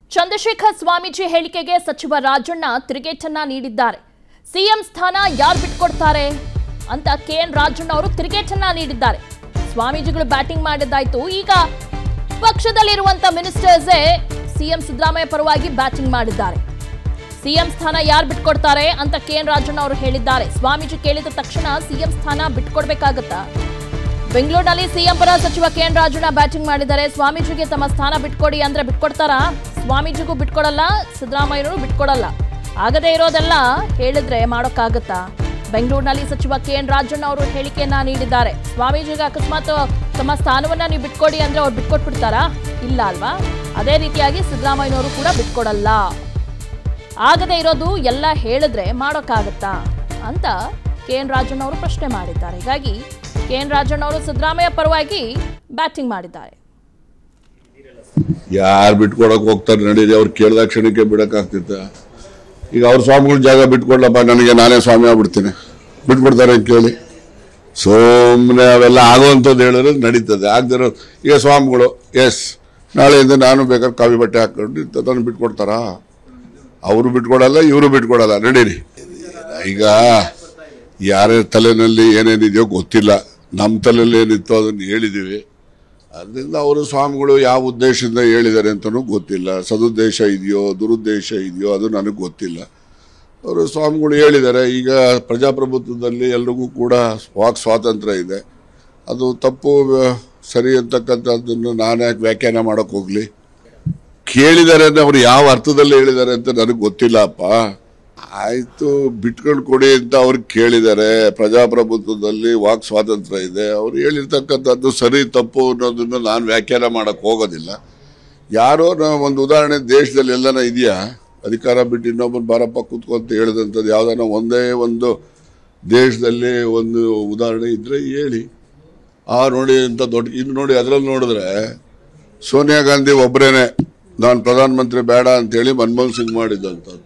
ಚಂದ್ರಶೇಖರ್ ಸ್ವಾಮೀಜಿ ಹೇಳಿಕೆಗೆ ಸಚಿವ ರಾಜಣ್ಣ ತಿರುಗೇಟನ್ನ ನೀಡಿದ್ದಾರೆ ಸಿಎಂ ಸ್ಥಾನ ಯಾರು ಬಿಟ್ಕೊಡ್ತಾರೆ ಅಂತ ಕೆ ಎನ್ ರಾಜಣ್ಣ ಅವರು ತಿರುಗೇಟನ್ನ ನೀಡಿದ್ದಾರೆ ಸ್ವಾಮೀಜಿಗಳು ಬ್ಯಾಟಿಂಗ್ ಮಾಡಿದ್ದಾಯ್ತು ಈಗ ಪಕ್ಷದಲ್ಲಿರುವಂತ ಮಿನಿಸ್ಟರ್ಸೇ ಸಿಎಂ ಸಿದ್ದರಾಮಯ್ಯ ಪರವಾಗಿ ಬ್ಯಾಟಿಂಗ್ ಮಾಡಿದ್ದಾರೆ ಸಿಎಂ ಸ್ಥಾನ ಯಾರು ಬಿಟ್ಕೊಡ್ತಾರೆ ಅಂತ ಕೆ ಎನ್ ರಾಜಣ್ಣ ಅವರು ಹೇಳಿದ್ದಾರೆ ಸ್ವಾಮೀಜಿ ಕೇಳಿದ ತಕ್ಷಣ ಸಿಎಂ ಸ್ಥಾನ ಬಿಟ್ಕೊಡ್ಬೇಕಾಗತ್ತಾ ಬೆಂಗಳೂರಿನಲ್ಲಿ ಸಿಎಂ ಪರ ಸಚಿವ ಕೆ ಎನ್ ರಾಜಣ್ಣ ಬ್ಯಾಟಿಂಗ್ ಮಾಡಿದ್ದಾರೆ ಸ್ವಾಮೀಜಿಗೆ ತಮ್ಮ ಸ್ಥಾನ ಬಿಟ್ಕೊಡಿ ಅಂದ್ರೆ ಬಿಟ್ಕೊಡ್ತಾರಾ ಸ್ವಾಮೀಜಿಗೂ ಬಿಟ್ಕೊಡಲ್ಲ ಸಿದ್ದರಾಮಯ್ಯನೂ ಬಿಟ್ಕೊಡಲ್ಲ ಆಗದೇ ಇರೋದೆಲ್ಲ ಹೇಳಿದ್ರೆ ಮಾಡೋಕ್ಕಾಗತ್ತಾ ಬೆಂಗಳೂರಿನಲ್ಲಿ ಸಚಿವ ಕೆ ಎನ್ ರಾಜಣ್ಣ ಅವರು ಹೇಳಿಕೆಯನ್ನ ನೀಡಿದ್ದಾರೆ ಸ್ವಾಮೀಜಿಗೆ ಅಕಸ್ಮಾತ್ ತಮ್ಮ ಸ್ಥಾನವನ್ನ ನೀವು ಬಿಟ್ಕೊಡಿ ಅಂದ್ರೆ ಅವ್ರು ಬಿಟ್ಕೊಟ್ಬಿಡ್ತಾರಾ ಇಲ್ಲ ಅಲ್ವಾ ಅದೇ ರೀತಿಯಾಗಿ ಸಿದ್ದರಾಮಯ್ಯನವರು ಕೂಡ ಬಿಟ್ಕೊಡಲ್ಲ ಆಗದೇ ಇರೋದು ಎಲ್ಲ ಹೇಳಿದ್ರೆ ಮಾಡೋಕ್ಕಾಗತ್ತಾ ಅಂತ ಕೆ ಎನ್ ರಾಜಣ್ಣ ಅವರು ಪ್ರಶ್ನೆ ಮಾಡಿದ್ದಾರೆ ಹೀಗಾಗಿ ಕೆ ಎನ್ ರಾಜಣ್ಣ ಅವರು ಸಿದ್ದರಾಮಯ್ಯ ಪರವಾಗಿ ಬ್ಯಾಟಿಂಗ್ ಮಾಡಿದ್ದಾರೆ ಯಾರು ಬಿಟ್ಕೊಡಕ್ ಹೋಗ್ತಾರೆ ನಡೀರಿ ಅವ್ರು ಕೇಳಿದ ಕ್ಷಣಕ್ಕೆ ಬಿಡಕ್ಕಾಗ್ತಿತ್ತ ಈಗ ಅವ್ರ ಸ್ವಾಮಿಗಳ ಜಾಗ ಬಿಟ್ಕೊಡ್ಲಪ್ಪ ನನಗೆ ನಾನೇ ಸ್ವಾಮಿ ಆಗ್ಬಿಡ್ತೀನಿ ಬಿಟ್ಬಿಡ್ತಾರೆ ಅಂತ ಕೇಳಿ ಸುಮ್ಮನೆ ಅವೆಲ್ಲ ಆಗುವಂಥದ್ದು ಹೇಳಿದ್ರೆ ನಡೀತದೆ ಆಗದಿರೋ ಈಗ ಸ್ವಾಮಿಗಳು ಎಸ್ ನಾಳೆಯಿಂದ ನಾನು ಬೇಕಾದ್ರೆ ಕಾವಿ ಬಟ್ಟೆ ಹಾಕೊಂಡು ತಂದು ಬಿಟ್ಕೊಡ್ತಾರಾ ಅವರು ಬಿಟ್ಕೊಡಲ್ಲ ಇವರು ಬಿಟ್ಕೊಡಲ್ಲ ನಡೀರಿ ಈಗ ಯಾರ್ಯಾರ ತಲೆನಲ್ಲಿ ಏನೇನಿದೆಯೋ ಗೊತ್ತಿಲ್ಲ ನಮ್ಮ ತಲೆಯಲ್ಲಿ ಏನಿತ್ತು ಅದನ್ನು ಹೇಳಿದ್ದೀವಿ ಅದರಿಂದ ಅವರು ಸ್ವಾಮಿಗಳು ಯಾವ ಉದ್ದೇಶದಿಂದ ಹೇಳಿದ್ದಾರೆ ಅಂತಲೂ ಗೊತ್ತಿಲ್ಲ ಸದುದ್ದೇಶ ಇದೆಯೋ ದುರುದ್ದೇಶ ಇದೆಯೋ ಅದು ನನಗೆ ಗೊತ್ತಿಲ್ಲ ಅವರು ಸ್ವಾಮಿಗಳು ಹೇಳಿದ್ದಾರೆ ಈಗ ಪ್ರಜಾಪ್ರಭುತ್ವದಲ್ಲಿ ಎಲ್ರಿಗೂ ಕೂಡ ವಾಕ್ ಸ್ವಾತಂತ್ರ್ಯ ಇದೆ ಅದು ತಪ್ಪು ಆ, ಸರಿ ಅಂತಕ್ಕಂಥದ್ದನ್ನು ನಾನು ಯಾಕೆ ವ್ಯಾಖ್ಯಾನ ಮಾಡೋಕೆ ಹೋಗಲಿ ಕೇಳಿದ್ದಾರೆ ಅಂದ್ರೆ ಅವ್ರು ಯಾವ ಅರ್ಥದಲ್ಲಿ ಹೇಳಿದ್ದಾರೆ ಅಂತ ನನಗೆ ಗೊತ್ತಿಲ್ಲಪ್ಪ ಆಯ್ತು ಬಿಟ್ಕೊಂಡು ಕೊಡಿ ಅಂತ ಅವ್ರು ಕೇಳಿದ್ದಾರೆ ಪ್ರಜಾಪ್ರಭುತ್ವದಲ್ಲಿ ವಾಕ್ ಸ್ವಾತಂತ್ರ್ಯ ಇದೆ ಅವ್ರು ಹೇಳಿರ್ತಕ್ಕಂಥದ್ದು ಸರಿ ತಪ್ಪು ಅನ್ನೋದನ್ನು ನಾನು ವ್ಯಾಖ್ಯಾನ ಮಾಡಕ್ ಹೋಗೋದಿಲ್ಲ ಯಾರೋ ನಾ- ಒಂದು ಉದಾಹರಣೆ ದೇಶದಲ್ಲಿ ಎಲ್ಲನ ಇದೆಯಾ ಅಧಿಕಾರ ಬಿಟ್ಟು ಇನ್ನೊಬ್ಬರು ಬಾರಪ್ಪ ಕೂತ್ಕೊಂತ ಹೇಳಿದಂಥದ್ದು ಯಾವ್ದಾನ ಒಂದೇ ಒಂದು ದೇಶದಲ್ಲಿ ಒಂದು ಉದಾಹರಣೆ ಇದ್ರೆ ಹೇಳಿ ಆ ನೋಡಿ ಅಂತ ದೊಡ್ಡ ಇನ್ನು ನೋಡಿ ಅದ್ರಲ್ಲಿ ನೋಡಿದ್ರೆ ಸೋನಿಯಾ ಗಾಂಧಿ ಒಬ್ಬರೇನೆ ನಾನು ಪ್ರಧಾನಮಂತ್ರಿ ಬೇಡ ಅಂತೇಳಿ ಮನಮೋಹನ್ ಸಿಂಗ್ ಮಾಡಿದ್ದಂಥದ್ದು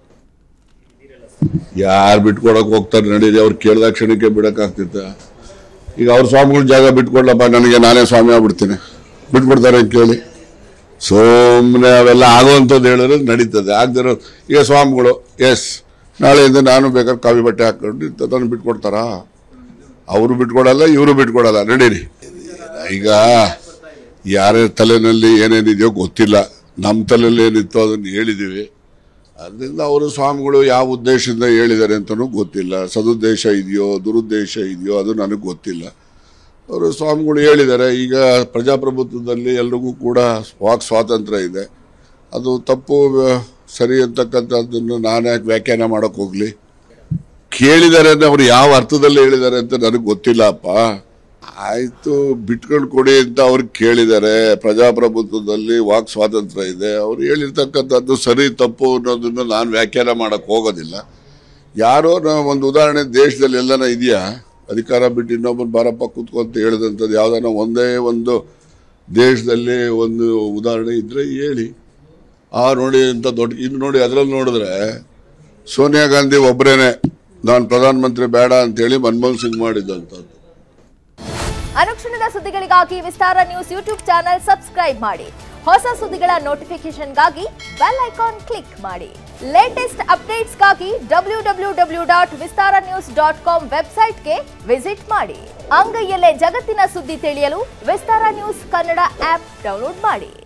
ಯಾರು ಬಿಟ್ಕೊಡಕ್ ಹೋಗ್ತಾರೆ ನಡೀರಿ ಅವ್ರು ಕೇಳಿದ ಕ್ಷಣಕ್ಕೆ ಬಿಡಕ್ಕಾಗ್ತಿತ್ತ ಈಗ ಅವ್ರ ಸ್ವಾಮಿಗಳ ಜಾಗ ಬಿಟ್ಕೊಡ್ಲಪ್ಪ ನನಗೆ ನಾನೇ ಸ್ವಾಮಿ ಆಗ್ಬಿಡ್ತೀನಿ ಬಿಟ್ಬಿಡ್ತಾರೆ ಅಂತ ಕೇಳಿ ಸುಮ್ಮನೆ ಅವೆಲ್ಲ ಆಗುವಂಥದ್ದು ಹೇಳಿದ್ರೆ ನಡೀತದೆ ಆಗದಿರೋ ಈಗ ಸ್ವಾಮಿಗಳು ಎಸ್ ನಾಳೆಯಿಂದ ನಾನು ಬೇಕಾದ್ರೆ ಕಾವಿ ಬಟ್ಟೆ ಹಾಕೊಂಡು ತಂದು ಬಿಟ್ಕೊಡ್ತಾರಾ ಅವರು ಬಿಟ್ಕೊಡಲ್ಲ ಇವರು ಬಿಟ್ಕೊಡಲ್ಲ ನಡೀರಿ ಈಗ ಯಾರ್ಯಾರ ತಲೆನಲ್ಲಿ ಏನೇನಿದೆಯೋ ಗೊತ್ತಿಲ್ಲ ನಮ್ಮ ತಲೆಯಲ್ಲಿ ಏನಿತ್ತು ಅದನ್ನು ಹೇಳಿದ್ದೀವಿ ಅದರಿಂದ ಅವರು ಸ್ವಾಮಿಗಳು ಯಾವ ಉದ್ದೇಶದಿಂದ ಹೇಳಿದ್ದಾರೆ ಅಂತಲೂ ಗೊತ್ತಿಲ್ಲ ಸದುದ್ದೇಶ ಇದೆಯೋ ದುರುದ್ದೇಶ ಇದೆಯೋ ಅದು ನನಗೆ ಗೊತ್ತಿಲ್ಲ ಅವರು ಸ್ವಾಮಿಗಳು ಹೇಳಿದ್ದಾರೆ ಈಗ ಪ್ರಜಾಪ್ರಭುತ್ವದಲ್ಲಿ ಎಲ್ರಿಗೂ ಕೂಡ ವಾಕ್ ಸ್ವಾತಂತ್ರ್ಯ ಇದೆ ಅದು ತಪ್ಪು ಆ, ಸರಿ ಅಂತಕ್ಕಂಥದ್ದನ್ನು ನಾನು ಯಾಕೆ ವ್ಯಾಖ್ಯಾನ ಮಾಡೋಕೆ ಹೋಗಲಿ ಕೇಳಿದ್ದಾರೆ ಅಂದ್ರೆ ಅವ್ರು ಯಾವ ಅರ್ಥದಲ್ಲಿ ಹೇಳಿದ್ದಾರೆ ಅಂತ ನನಗೆ ಗೊತ್ತಿಲ್ಲಪ್ಪ ಆಯ್ತು ಬಿಟ್ಕೊಂಡು ಕೊಡಿ ಅಂತ ಅವ್ರು ಕೇಳಿದ್ದಾರೆ ಪ್ರಜಾಪ್ರಭುತ್ವದಲ್ಲಿ ವಾಕ್ ಸ್ವಾತಂತ್ರ್ಯ ಇದೆ ಅವ್ರು ಹೇಳಿರ್ತಕ್ಕಂಥದ್ದು ಸರಿ ತಪ್ಪು ಅನ್ನೋದನ್ನು ನಾನು ವ್ಯಾಖ್ಯಾನ ಮಾಡಕ್ ಹೋಗೋದಿಲ್ಲ ಯಾರೋ ನಾ- ಒಂದು ಉದಾಹರಣೆ ದೇಶದಲ್ಲಿ ಎಲ್ಲನ ಇದೆಯಾ ಅಧಿಕಾರ ಬಿಟ್ಟು ಇನ್ನೊಬ್ಬರು ಬಾರಪ್ಪ ಕೂತ್ಕೊಂತ ಹೇಳಿದಂಥದ್ದು ಯಾವ್ದಾನ ಒಂದೇ ಒಂದು ದೇಶದಲ್ಲಿ ಒಂದು ಉದಾಹರಣೆ ಇದ್ರೆ ಹೇಳಿ ಆ ನೋಡಿ ಅಂತ ದೊಡ್ಡ ಇನ್ನು ನೋಡಿ ಅದ್ರಲ್ಲಿ ನೋಡಿದ್ರೆ ಸೋನಿಯಾ ಗಾಂಧಿ ಒಬ್ಬರೇನೆ ನಾನು ಪ್ರಧಾನಮಂತ್ರಿ ಬೇಡ ಅಂತೇಳಿ ಮನಮೋಹನ್ ಸಿಂಗ್ ಮಾಡಿದ್ದಂಥದ್ದು ಅನುಕ್ಷಣದ ಸುದ್ದಿಗಳಿಗಾಗಿ Vistara news YouTube channel subscribe ಮಾಡಿ ಹೊಸ ಸುದ್ದಿಗಳ ನೋಟಿಫಿಕೇಶನ್ಗಾಗಿ ಬೆಲ್ ಐಕಾನ್ ಕ್ಲಿಕ್ ಮಾಡಿ ಲೇಟೆಸ್ಟ್ ಅಪ್ಡೇಟ್ಸ್ಗಾಗಿ W W W dot Vistara news dot com ವೆಬ್ಸೈಟ್ಗೆ ವಿಸಿಟ್ ಮಾಡಿ ಅಂಗೈಯಲ್ಲೇ ಜಗತ್ತಿನ ಸುದ್ದಿ ತಿಳಿಯಲು Vistara news Kannada app download ಮಾಡಿ